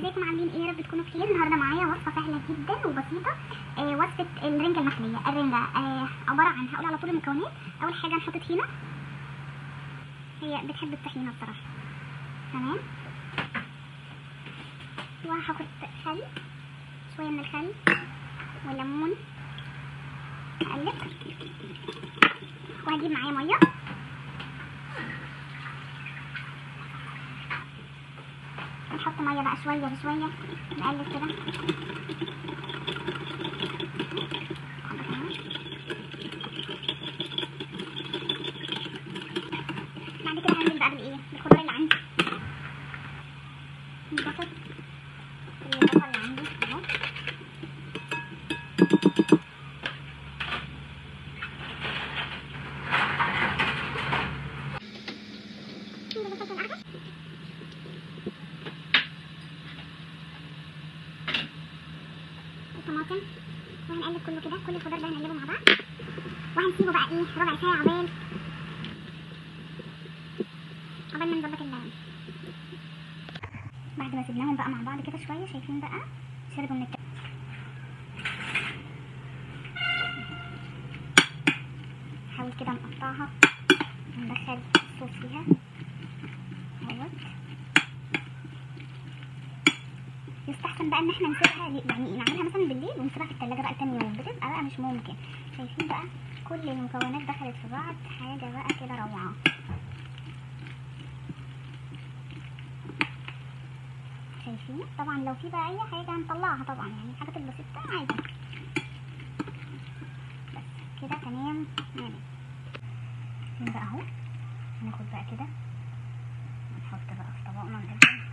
ازيكم عاملين ايه يا رب تكونوا بخير النهارده معايا وصفه سهله جدا وبسيطه آه وصفه الرنجه المخليه الرنجه آه عباره عن هقول على طول المكونات اول حاجه نحط طحينه هي بتحب الطحينه بصراحه تمام وهاخد خل شويه من الخل والليمون اقلب وهجيب معايا ميه نحط ميه بقى شويه بشويه نقلب كده بعد كده هنزل بقى بالايه بالخضار اللي عندي البصل البصل اللي عندي اهو البصل الأخضر. الطماطم وهنقلب كله كده كل الخضار ده هنقلبه مع بعض وهنسيبه بقى ايه ربع ساعة عقبال عقبال ما نظبط اللون بعد ما سيبناهم بقى مع بعض كده شوية شايفين بقى شربوا من الت... نحاول كده نقطعها وندخل الصوص فيها اهوت يستحسن بقى ان احنا نسيبها يعني نعملها مثلا بالليل ونسيبها في التلاجة بقى تاني يوم بتبقى بقى مش ممكن شايفين بقى كل المكونات دخلت في بعض حاجة بقى كده روعة شايفين طبعا لو في بقى اي حاجة هنطلعها طبعا يعني الحاجات البسيطة عادي بس كده تمام يعني شايفين بقى اهو هناخد بقى كده ونحط بقى في طبقنا نقدم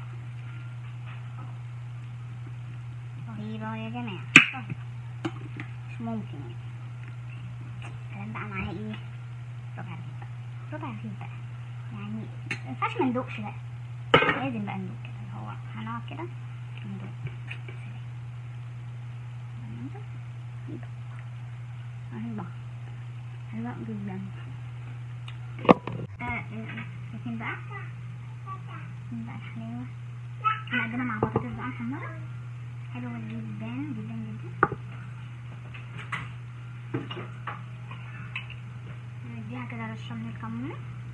رهيبة يا جماعة رهيبة مش ممكن يعني الكلام بقى معاه ايه ربع رغيف بقى ربع رغيف بقى يعني مينفعش مندوقش بقى لازم بقى ندوق كده اللي هو هنقعد كده ندوق ندوق ندوق رهيبة حلوة جدا آه، آه، شايفين بقى شايفين بقى الحلاوة هنقدمها مع بطاطس بقى محمرة حلوة جدا جدا جدا نديها كده رشة من الكمون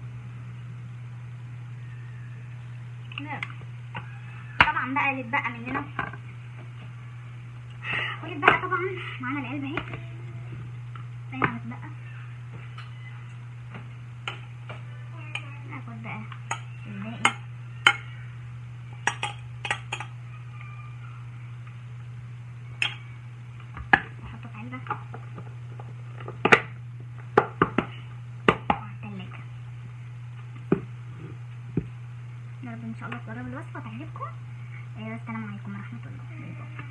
لا. طبعا بقى اللي اتبقى مننا واللي اتبقى طبعا معانا العلبة اهي زي ما اتبقى ناخد بقى الباقي نحطه في علبة وعلى التلاجة يا رب ان شاء الله تجربوا الوصفة تعجبكم آه، والسلام عليكم ورحمة الله